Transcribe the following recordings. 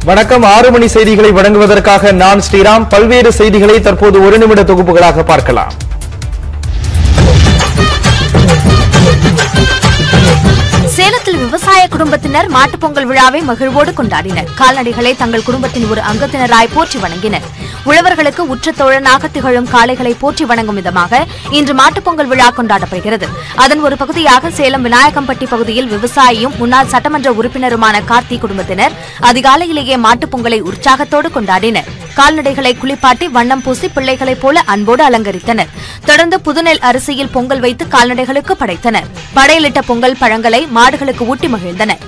வணக்கம் ஆறு மணி செய்திகளை வழங்குவதற்காக நான் ஸ்ரீராம் பல்வேறு செய்திகளை தற்போது ஒரு நிமிட தொகுப்புகளாக பார்க்கலாம் சேலத்தில் விவசாய குடும்பத்தினர் மாட்டுப் பொங்கல் விழாவை மகிழ்வோடு கொண்டாடினர் கால்நடைகளை தங்கள் குடும்பத்தின் ஒரு அங்கத்தினராய் போற்றி வணங்கினர் உழவர்களுக்கு உற்ற தோழனாக திகழும் காளைகளை போற்றி வணங்கும் விதமாக இன்று மாட்டுப் பொங்கல் விழா கொண்டாடப்படுகிறது அதன் ஒரு பகுதியாக சேலம் விநாயகம்பட்டி பகுதியில் விவசாயியும் முன்னாள் சட்டமன்ற உறுப்பினருமான கார்த்தி குடும்பத்தினர் அதிகாலையிலேயே மாட்டுப் பொங்கலை உற்சாகத்தோடு கொண்டாடினர் கால்நடைகளை குளிப்பாட்டி வண்ணம் பூசி பிள்ளைகளைப் போல அன்போடு அலங்கரித்தனர் தொடர்ந்து புதுநெல் அரிசியில் பொங்கல் வைத்து கால்நடைகளுக்கு படைத்தனர் படையலிட்ட பொங்கல் பழங்களை மாடுகளுக்கு ஊட்டி மகிழ்ந்தனர்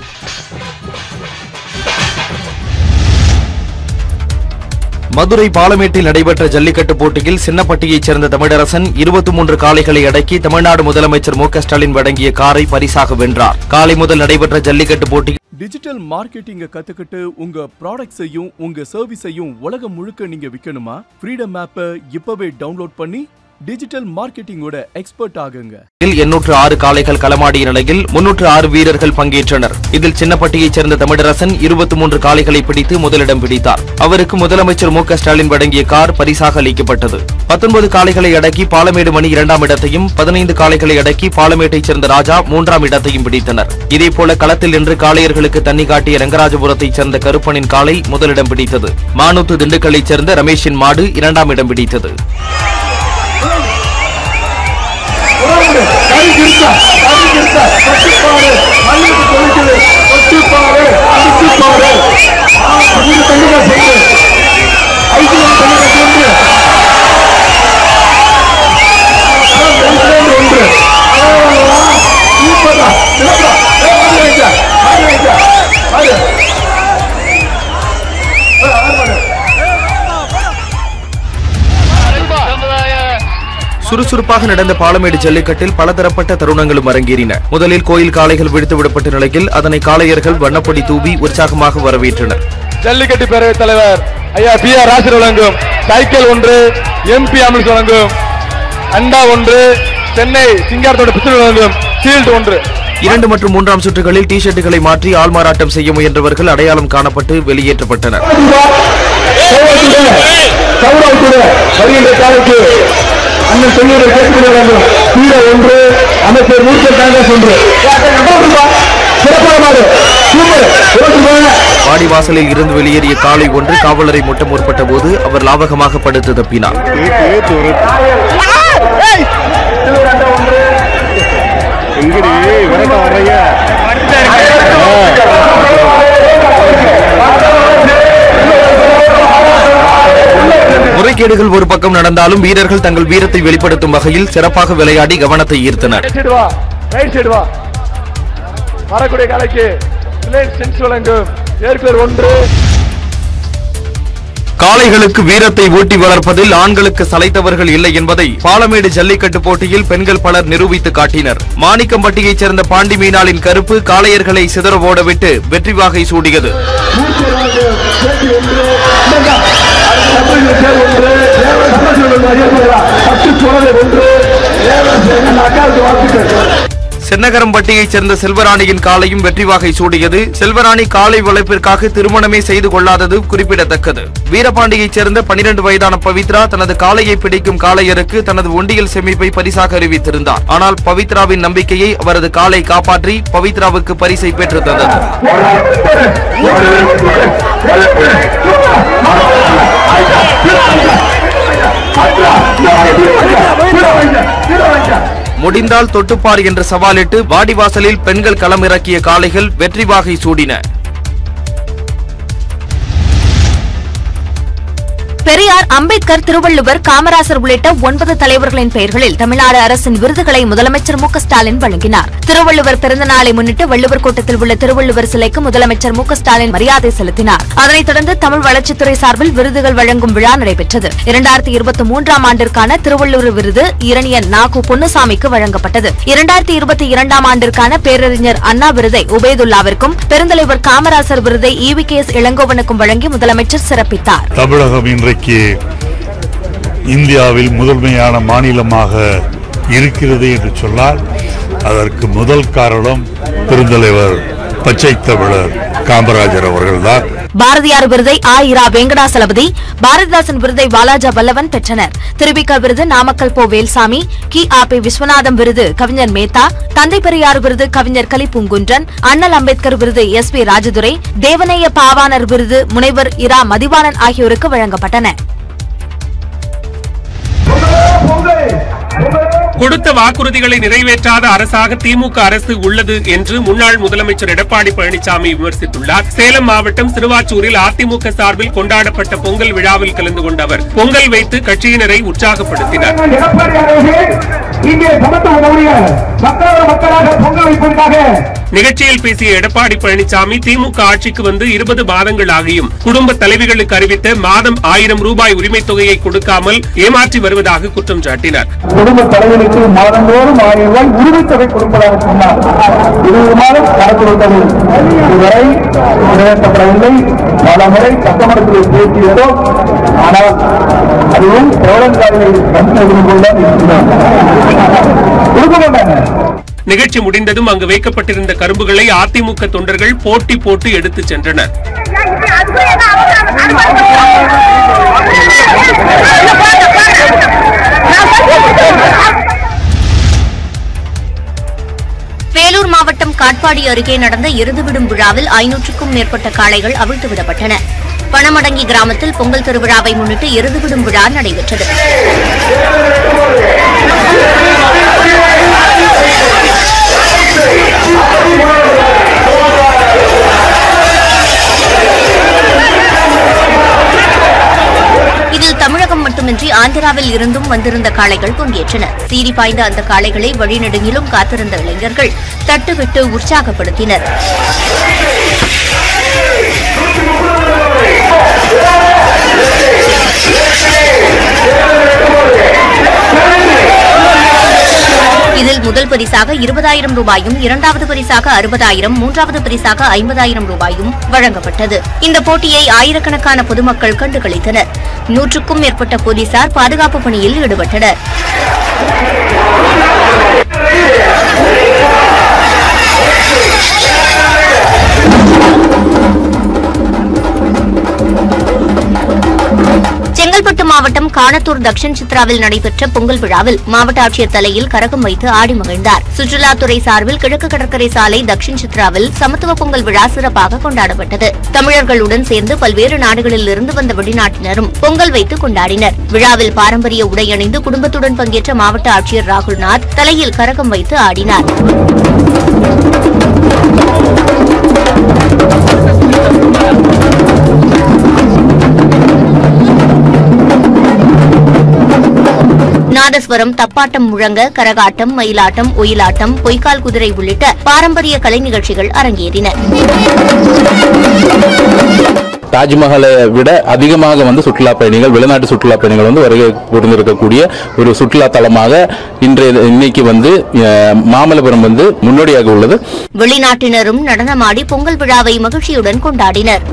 மதுரை பாலமேட்டில் நடைபெற்ற ஜல்லிக்கட்டு போட்டியில் சின்னப்பட்டியைச் சேர்ந்த தமிழரசன் இருபத்தி மூன்று காளைகளை அடக்கி தமிழ்நாடு முதலமைச்சர் மு க ஸ்டாலின் வழங்கிய காரை பரிசாக வென்றார் காலை முதல் நடைபெற்ற ஜல்லிக்கட்டு போட்டியில் டிஜிட்டல் மார்க்கெட்டிங்க கத்துக்கிட்டு உங்க ப்ராடக்ட்ஸையும் உங்க சர்வீஸையும் உலகம் முழுக்க நீங்க விற்கணுமா ஃப்ரீடம் ஆப்பை இப்பவே டவுன்லோட் பண்ணி டிஜிட்டல் மார்க்கெட்டிங்கோட எக்ஸ்பர்ட் ஆகுங்க எண்ணூற்று ஆறு காளைகள் களமாடிய நிலையில் முன்னூற்று ஆறு வீரர்கள் பங்கேற்றனர் இதில் சின்னப்பட்டியைச் சேர்ந்த தமிழரசன் இருபத்தி மூன்று காளைகளை பிடித்து முதலிடம் பிடித்தார் அவருக்கு முதலமைச்சர் மு க ஸ்டாலின் வழங்கிய கார் பரிசாக அளிக்கப்பட்டது பத்தொன்பது காளைகளை அடக்கி பாலமேடு மணி இரண்டாம் இடத்தையும் பதினைந்து காளைகளை அடக்கி பாலமேட்டைச் சேர்ந்த ராஜா மூன்றாம் இடத்தையும் பிடித்தனர் இதேபோல களத்தில் நின்று காளையர்களுக்கு தண்ணி காட்டிய ரங்கராஜபுரத்தைச் சேர்ந்த கருப்பனின் காளை முதலிடம் பிடித்தது மானூத்து திண்டுக்கல்லைச் சேர்ந்த ரமேஷின் மாடு இரண்டாம் இடம் பிடித்தது சுறுசுறுப்பாக நடந்த பாலமேடு ஜல்லிக்கட்டில் பலதரப்பட்ட தருணங்களும் அரங்கேறின முதலில் கோயில் காளைகள் விடுத்து விடப்பட்ட நிலையில் அதனை காளையர்கள் வண்ணப்பொடி தூவி உற்சாகமாக வரவேற்றனர் ஜல்லிக்கட்டு பேரவைத் தலைவர் ஐயா பி ஆர் ராசர் வழங்கும் சைக்கிள் ஒன்று எம்பி ஆம்புலன்ஸ் வழங்கும் அண்டா ஒன்று சென்னை சிங்காரத்தோட பிஸ்டல் வழங்கும் ஷீல்டு ஒன்று இரண்டு மற்றும் மூன்றாம் சுற்றுகளில் டி ஷர்ட்டுகளை மாற்றி ஆள்மாறாட்டம் செய்ய முயன்றவர்கள் அடையாளம் காணப்பட்டு வெளியேற்றப்பட்டனர் வருகின்ற காலைக்கு அண்ணன் சொல்லுவதை கேட்டுக்கொள்ள வேண்டும் கீழே ஒன்று அமைச்சர் மூர்த்த காங்கிரஸ் ஒன்று சிறப்பான மாடு சூப்பர் ஓட்டு போங்க வாடிவாசலில் இருந்து வெளியேறிய காளை ஒன்று காவலரை முட்ட முற்பட்ட போது அவர் லாவகமாக படுத்து தப்பினார் முறைகேடுகள் ஒரு பக்கம் நடந்தாலும் வீரர்கள் தங்கள் வீரத்தை வெளிப்படுத்தும் வகையில் சிறப்பாக விளையாடி கவனத்தை ஈர்த்தனர் ரைட் சைடு வா ரைட் சைடு வா வரக்கூடிய காலைக்கு பிளேட் சென்ஸ் வழங்கும் ஏற்கனவே ஒன்று காளைகளுக்கு வீரத்தை ஊட்டி வளர்ப்பதில் ஆண்களுக்கு சளைத்தவர்கள் இல்லை என்பதை பாலமேடு ஜல்லிக்கட்டு போட்டியில் பெண்கள் பலர் நிரூபித்து காட்டினர் மாணிக்கம்பட்டியைச் சேர்ந்த பாண்டி மீனாளின் கருப்பு காளையர்களை சிதற ஓடவிட்டு வெற்றி வாகை சூடியது சென்னகரம்பட்டியைச் சேர்ந்த செல்வராணியின் காளையும் வெற்றி வாகை சூடியது செல்வராணி காளை வளர்ப்பிற்காக திருமணமே செய்து கொள்ளாதது குறிப்பிடத்தக்கது வீரபாண்டியைச் சேர்ந்த பனிரெண்டு வயதான பவித்ரா தனது காளையை பிடிக்கும் காளையருக்கு தனது ஒண்டியல் செமிப்பை பரிசாக அறிவித்திருந்தார் ஆனால் பவித்ராவின் நம்பிக்கையை அவரது காளை காப்பாற்றி பவித்ராவுக்கு பரிசை பெற்று தந்தது முடிந்தால் தொட்டுப்பார் என்று சவாலிட்டு வாடிவாசலில் பெண்கள் களமிறக்கிய காளைகள் வெற்றி வாகை சூடின பெரியார் அம்பேத்கர் திருவள்ளுவர் காமராசர் உள்ளிட்ட ஒன்பது தலைவர்களின் பெயர்களில் தமிழ்நாடு அரசின் விருதுகளை முதலமைச்சர் மு க ஸ்டாலின் வழங்கினார் திருவள்ளுவர் பிறந்த நாளை முன்னிட்டு வள்ளுவர் கோட்டத்தில் உள்ள திருவள்ளுவர் சிலைக்கு முதலமைச்சர் மு க ஸ்டாலின் மரியாதை செலுத்தினார் அதனைத் தொடர்ந்து தமிழ் வளர்ச்சித்துறை சார்பில் விருதுகள் வழங்கும் விழா நடைபெற்றது இரண்டாயிரத்தி இருபத்தி மூன்றாம் ஆண்டிற்கான திருவள்ளுவர் விருது இரணியன் நாகு பொன்னுசாமிக்கு வழங்கப்பட்டது இரண்டாயிரத்தி இருபத்தி இரண்டாம் ஆண்டிற்கான பேரறிஞர் அண்ணா விருதை உபேதுல்லாவிற்கும் பெருந்தலைவர் காமராசர் விருதை ஈவி கே எஸ் இளங்கோவனுக்கும் வழங்கி முதலமைச்சர் சிறப்பித்தார் தமிழகம் இன்றைக்கு இந்தியாவில் முதன்மையான மாநிலமாக இருக்கிறது என்று சொன்னால் அதற்கு முதல் காரணம் பெருந்தலைவர் பச்சை தமிழர் காமராஜர் அவர்கள்தான் பாரதியார் விருதை ஆ இரா வெங்கடாசலபதி பாரதிதாசன் விருதை வாலாஜா வல்லவன் பெற்றனர் திருவிக விருது நாமக்கல் போ வேல்சாமி கி ஆ பி விஸ்வநாதம் விருது கவிஞர் மேத்தா தந்தை பெரியார் விருது கவிஞர் கலி பூங்குன்றன் அண்ணல் அம்பேத்கர் விருது எஸ் பி ராஜதுரை தேவநேய பாவாணர் விருது முனைவர் இரா மதிவாணன் ஆகியோருக்கு வழங்கப்பட்டன கொடுத்த வாக்குறுதிகளை நிறைவேற்றாத அரசாக திமுக அரசு உள்ளது என்று முன்னாள் முதலமைச்சர் எடப்பாடி பழனிசாமி விமர்சித்துள்ளார் சேலம் மாவட்டம் சிறுவாச்சூரில் அதிமுக சார்பில் கொண்டாடப்பட்ட பொங்கல் விழாவில் கலந்து கொண்ட அவர் பொங்கல் வைத்து கட்சியினரை உற்சாகப்படுத்தினார் எடப்பாடி அவர்கள் இங்கே சமத்துவ உடைய மக்களோட மக்களாக பொங்கல் வைப்பதற்காக நிகழ்ச்சியில் பேசிய எடப்பாடி பழனிசாமி திமுக ஆட்சிக்கு வந்து இருபது மாதங்கள் ஆகியும் குடும்ப தலைவிகளுக்கு அறிவித்த மாதம் ஆயிரம் ரூபாய் உரிமைத் தொகையை கொடுக்காமல் ஏமாற்றி வருவதாக குற்றம் சாட்டினார் குடும்ப தலைவருக்கு மாதந்தோறும் ஆயிரம் ரூபாய் உரிமைத் தொகை கொடுப்பதாக சொன்னார் இருபது மாதம் கடந்துவிட்டது இதுவரை நிறைவேற்றப்படவில்லை பல முறை சட்டமன்றத்தில் பேசியதோ ஆனால் அதுவும் தோழங்காரிகள் கண்டு கொள்ள கொடுக்க மாட்டாங்க நிகழ்ச்சி முடிந்ததும் அங்கு வைக்கப்பட்டிருந்த கரும்புகளை அதிமுக தொண்டர்கள் போட்டி போட்டு எடுத்துச் சென்றனர் வேலூர் மாவட்டம் காட்பாடி அருகே நடந்த எருதுவிடும் விழாவில் ஐநூற்றுக்கும் மேற்பட்ட காளைகள் அவிழ்த்து விடப்பட்டன பணமடங்கி கிராமத்தில் பொங்கல் திருவிழாவை முன்னிட்டு எருதுவிடும் விழா நடைபெற்றது இதில் தமிழகம் மட்டுமின்றி ஆந்திராவில் இருந்தும் வந்திருந்த காளைகள் பங்கேற்றன சீறி பாய்ந்த அந்த காளைகளை வழிநெடுங்கிலும் காத்திருந்த இளைஞர்கள் தட்டுவிட்டு உற்சாகப்படுத்தினர் இதில் முதல் பரிசாக இருபதாயிரம் ரூபாயும் இரண்டாவது பரிசாக அறுபதாயிரம் மூன்றாவது பரிசாக ஐம்பதாயிரம் ரூபாயும் வழங்கப்பட்டது இந்த போட்டியை ஆயிரக்கணக்கான பொதுமக்கள் கண்டுகளித்தனர் நூற்றுக்கும் மேற்பட்ட போலீசார் பாதுகாப்பு பணியில் ஈடுபட்டனர் செங்கல்பட்டு மாவட்டம் காணத்தூர் தக்ஷன் சித்ராவில் நடைபெற்ற பொங்கல் விழாவில் மாவட்ட ஆட்சியர் தலையில் கரகம் வைத்து ஆடி மகிழ்ந்தார் சுற்றுலாத்துறை சார்பில் கிழக்கு கடற்கரை சாலை தக்ஷின் சித்ராவில் சமத்துவ பொங்கல் விழா சிறப்பாக கொண்டாடப்பட்டது தமிழர்களுடன் சேர்ந்து பல்வேறு நாடுகளில் இருந்து வந்த வெளிநாட்டினரும் பொங்கல் வைத்து கொண்டாடினர் விழாவில் பாரம்பரிய உடை அணிந்து குடும்பத்துடன் பங்கேற்ற மாவட்ட ஆட்சியர் ராகுல்நாத் தலையில் கரகம் வைத்து ஆடினார் நாதஸ்வரம் தப்பாட்டம் முழங்க கரகாட்டம் மயிலாட்டம் ஒயிலாட்டம் பொய்க்கால் குதிரை உள்ளிட்ட பாரம்பரிய கலை நிகழ்ச்சிகள் அரங்கேறின தாஜ்மஹாலை விட அதிகமாக வந்து சுற்றுலா பயணிகள் வெளிநாட்டு சுற்றுலா பயணிகள் வந்து வருகை புரிந்திருக்கக்கூடிய ஒரு சுற்றுலா தலமாக இன்றைய இன்னைக்கு வந்து அஹ், மாமல்லபுரம் வந்து முன்னோடியாக உள்ளது வெளிநாட்டினரும் நடனமாடி பொங்கல் விழாவை மகிழ்ச்சியுடன் கொண்டாடினர்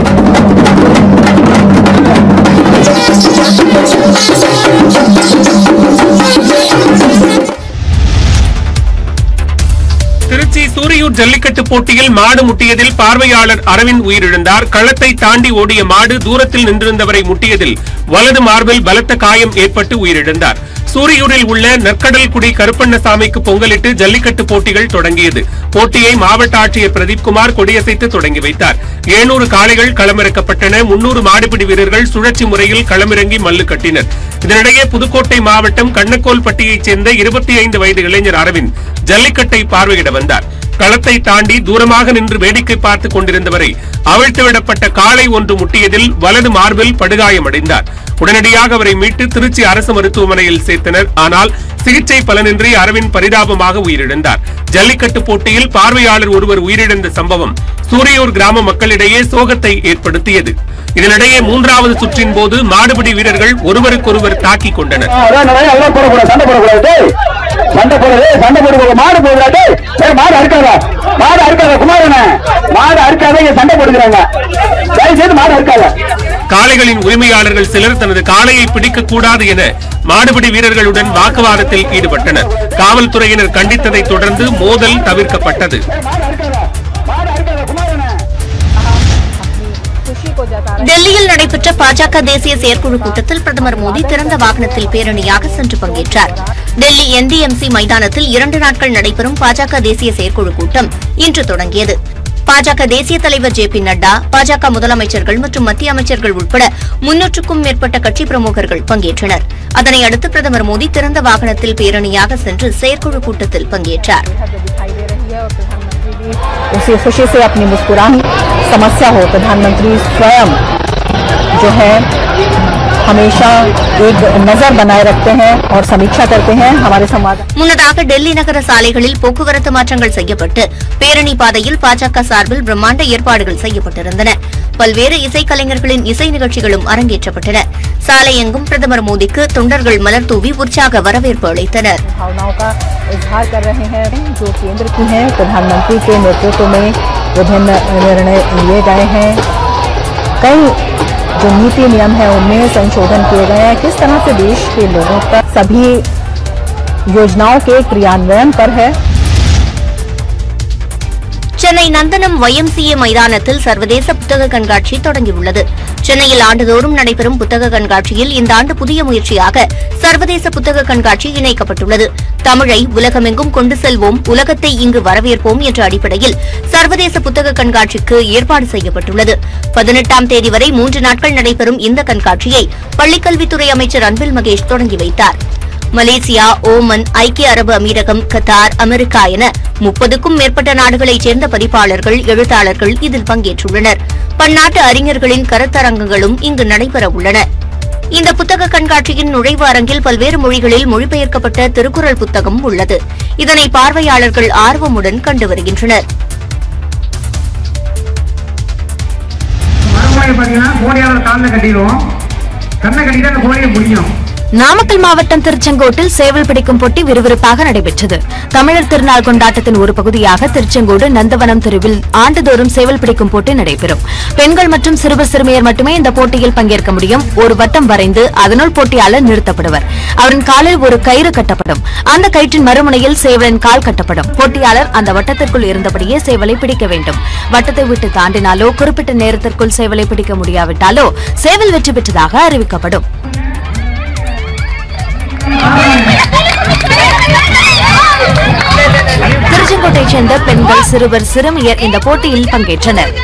திருச்சி சூரியூர் ஜல்லிக்கட்டு போட்டியில் மாடு முட்டியதில் பார்வையாளர் அரவிந்த் உயிரிழந்தார் களத்தை தாண்டி ஓடிய மாடு தூரத்தில் நின்றிருந்தவரை முட்டியதில் வலது மார்பில் பலத்த காயம் ஏற்பட்டு உயிரிழந்தார் சூரியூரில் உள்ள நற்கடல்குடி கருப்பண்ணசாமிக்கு பொங்கலிட்டு ஜல்லிக்கட்டு போட்டிகள் தொடங்கியது போட்டியை மாவட்ட ஆட்சியர் பிரதீப்குமார் கொடியசைத்து தொடங்கி வைத்தார் ஏழூறு காளைகள் களமிறக்கப்பட்டன முன்னூறு மாடுபிடி வீரர்கள் சுழற்சி முறையில் களமிறங்கி மல்லு கட்டினர் இதனிடையே புதுக்கோட்டை மாவட்டம் கண்ணக்கோல்பட்டியைச் சேர்ந்த இருபத்தி ஐந்து வயது இளைஞர் அரவிந்த் ஜல்லிக்கட்டை பார்வையிட வந்தார் களத்தை தாண்டி தூரமாக நின்று வேடிக்கை பார்த்துக் கொண்டிருந்தவரை அவிழ்த்து விடப்பட்ட காளை ஒன்று முட்டியதில் வலது மார்பில் படுகாயமடைந்தார் உடனடியாக அவரை மீட்டு திருச்சி அரசு மருத்துவமனையில் சேர்த்தனர் ஆனால் சிகிச்சை பலனின்றி அரவிந்த் பரிதாபமாக உயிரிழந்தார் ஜல்லிக்கட்டு போட்டியில் பார்வையாளர் ஒருவர் உயிரிழந்த சம்பவம் சூரியூர் கிராம மக்களிடையே சோகத்தை ஏற்படுத்தியது இதனிடையே மூன்றாவது சுற்றின் போது மாடுபிடி வீரர்கள் ஒருவருக்கொருவர் தாக்கிக் கொண்டனர் அதான் நிறைய எல்லாம் போடக்கூடாது சண்டை போடக்கூடாது டேய். சண்டை போடுறது சண்டை போடுறது மாடு போடுறா டேய் ஏய், மாடு அறுக்காத மாடு அறுக்காத குமாரன மாடு அறுக்காத இங்க சண்டை போடுகிறாங்க தயவு செய்து மாடு அறுக்காத காளைகளின் உரிமையாளர்கள் சிலர் தனது காளையை பிடிக்க கூடாது என மாடுபிடி வீரர்களுடன் வாக்குவாதத்தில் ஈடுபட்டனர் காவல்துறையினர் கண்டித்ததைத் தொடர்ந்து மோதல் தவிர்க்கப்பட்டது மாடு அறுக்காத மாடு அறுக்காத குமாரன டெல்லியில் நடைபெற்ற பாஜக தேசிய செயற்குழு கூட்டத்தில் பிரதமர் மோடி திறந்த வாகனத்தில் பேரணியாக சென்று பங்கேற்றார் டெல்லி என்டிஎம்சி மைதானத்தில் இரண்டு நாட்கள் நடைபெறும் பாஜக தேசிய செயற்குழு கூட்டம் இன்று தொடங்கியது பாஜக தேசிய தலைவர் ஜே பி நட்டா பாஜக முதலமைச்சர்கள் மற்றும் மத்திய அமைச்சர்கள் உட்பட முன்னூற்றுக்கும் மேற்பட்ட கட்சி பிரமுகர்கள் பங்கேற்றனர் அதனை அடுத்து பிரதமர் மோடி திறந்த வாகனத்தில் பேரணியாக சென்று செயற்குழு கூட்டத்தில் பங்கேற்றார் उसी खुशी से अपनी मुस्कुराहट समस्या हो प्रधानमंत्री स्वयं जो है हमेशा एक नजर बनाए रखते हैं और समीक्षा करते हैं हमारे संवाददाता முன்னதாக டெல்லி நகர சாலைகளில் போக்குவரத்து மாற்றங்கள் செய்யப்பட்டு பேரணி பாதையில் பாஜக சார்பில் பிரம்மாண்ட ஏற்பாடுகள் செய்யப்பட்டிருந்தன பல்வேறு இசைக்கலைஞர்களின் இசை நிகழ்ச்சிகளும் அரங்கேற்றப்பட்டன சாலை எங்கும் பிரதமர் மோடிக்கு தொண்டர்கள் மலர் தூவி உற்சாக வரவேற்பு அளித்தனர் भावनाओं का इजहार कर रहे हैं जो केंद्र की हैं प्रधानमंत्री के नेतृत्व में विभिन्न निर्णय लिए गए हैं कई जो नीति नियम है उनमें संशोधन किए गए हैं किस तरह से देश के लोगों तक सभी योजनाओं के क्रियान्वयन पर है சென்னை நந்தனம் ஒய்எம்சிஏ மைதானத்தில் சர்வதேச புத்தக கண்காட்சி தொடங்கியுள்ளது சென்னையில் ஆண்டுதோறும் நடைபெறும் புத்தக கண்காட்சியில் இந்த ஆண்டு புதிய முயற்சியாக சர்வதேச புத்தக கண்காட்சி இணைக்கப்பட்டுள்ளது தமிழை உலகமெங்கும் கொண்டு செல்வோம் உலகத்தை இங்கு வரவேற்போம் என்ற அடிப்படையில் சர்வதேச புத்தக கண்காட்சிக்கு ஏற்பாடு செய்யப்பட்டுள்ளது பதினெட்டாம் தேதி வரை மூன்று நாட்கள் நடைபெறும் இந்த கண்காட்சியை பள்ளிக்கல்வித்துறை அமைச்சர் அன்பில் மகேஷ் தொடங்கி வைத்தார் மலேசியா ஓமன் ஐக்கிய அரபு அமீரகம் கத்தார் அமெரிக்கா என முப்பதுக்கும் மேற்பட்ட நாடுகளைச் சேர்ந்த பதிப்பாளர்கள் எழுத்தாளர்கள் இதில் பங்கேற்றுள்ளனர் பன்னாட்டு அறிஞர்களின் கருத்தரங்குகளும் இங்கு நடைபெற உள்ளன இந்த புத்தக கண்காட்சியின் நுழைவு அரங்கில் பல்வேறு மொழிகளில் மொழிபெயர்க்கப்பட்ட திருக்குறள் புத்தகம் உள்ளது இதனை பார்வையாளர்கள் ஆர்வமுடன் கண்டு வருகின்றனர் மறுமுறை பார்த்தீங்கன்னா கோழியாளர் காலில் கட்டிடுவோம் கண்ணை கட்டிட்டு அந்த கோழியை முடியும் நாமக்கல் மாவட்டம் திருச்செங்கோட்டில் சேவல் பிடிக்கும் போட்டி விறுவிறுப்பாக நடைபெற்றது தமிழர் திருநாள் கொண்டாட்டத்தின் ஒரு பகுதியாக திருச்செங்கோடு நந்தவனம் தெருவில் ஆண்டுதோறும் சேவல் பிடிக்கும் போட்டி நடைபெறும் பெண்கள் மற்றும் சிறுவர் சிறுமியர் மட்டுமே இந்த போட்டியில் பங்கேற்க முடியும் ஒரு வட்டம் வரைந்து அதனுள் போட்டியாளர் நிறுத்தப்படுவர் அவரின் காலில் ஒரு கயிறு கட்டப்படும் அந்த கயிற்றின் மறுமுனையில் சேவலின் கால் கட்டப்படும் போட்டியாளர் அந்த வட்டத்திற்குள் இருந்தபடியே சேவலை பிடிக்க வேண்டும் வட்டத்தை விட்டு தாண்டினாலோ குறிப்பிட்ட நேரத்திற்குள் சேவலை பிடிக்க முடியாவிட்டாலோ சேவல் வெற்றி பெற்றதாக அறிவிக்கப்படும் திருச்செங்கோட்டைச் சேர்ந்த பெண்கள் சிறுவர் சிறுமியர் இந்த போட்டியில் பங்கேற்றனர்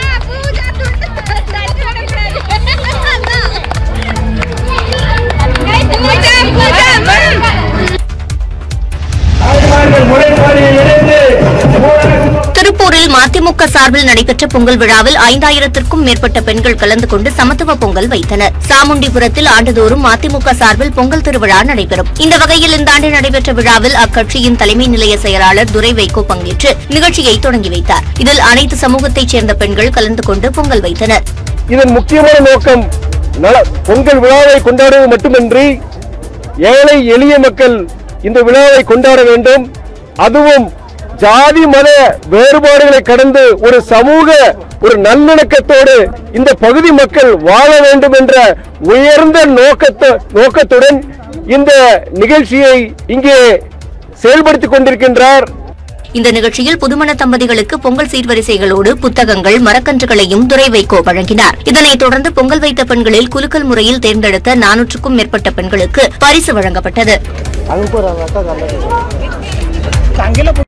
திருப்பூரில் மதிமுக சார்பில் நடைபெற்ற பொங்கல் விழாவில் ஐந்தாயிரத்திற்கும் மேற்பட்ட பெண்கள் கலந்து கொண்டு சமத்துவ பொங்கல் வைத்தனர் சாமுண்டிபுரத்தில் ஆண்டுதோறும் மதிமுக சார்பில் பொங்கல் திருவிழா நடைபெறும் இந்த வகையில் இந்த ஆண்டு நடைபெற்ற விழாவில் அக்கட்சியின் தலைமை நிலைய செயலாளர் துரை வைகோ பங்கேற்று நிகழ்ச்சியை தொடங்கி வைத்தார் இதில் அனைத்து சமூகத்தைச் சேர்ந்த பெண்கள் கலந்து கொண்டு பொங்கல் வைத்தனர் இதன் முக்கியமான நோக்கம் நல பொங்கல் விழாவை கொண்டாடுவது மட்டுமின்றி ஏழை எளிய மக்கள் இந்த விழாவை கொண்டாட வேண்டும் அதுவும் ஜாதி மத வேறுபாடுகளை கடந்து ஒரு சமூக ஒரு நல்லிணக்கத்தோடு இந்த பகுதி மக்கள் வாழ வேண்டும் என்ற உயர்ந்த நோக்கத்த நோக்கத்துடன் இந்த நிகழ்ச்சியை இங்கே செயல்படுத்திக் கொண்டிருக்கின்றார் இந்த நிகழ்ச்சியில் புதுமண தம்பதிகளுக்கு பொங்கல் சீர்வரிசைகளோடு புத்தகங்கள் மரக்கன்றுகளையும் துரை வைகோ வழங்கினார் இதனைத் தொடர்ந்து பொங்கல் வைத்த பெண்களில் குலுக்கல் முறையில் தேர்ந்தெடுத்த நானூற்றுக்கும் மேற்பட்ட பெண்களுக்கு பரிசு வழங்கப்பட்டது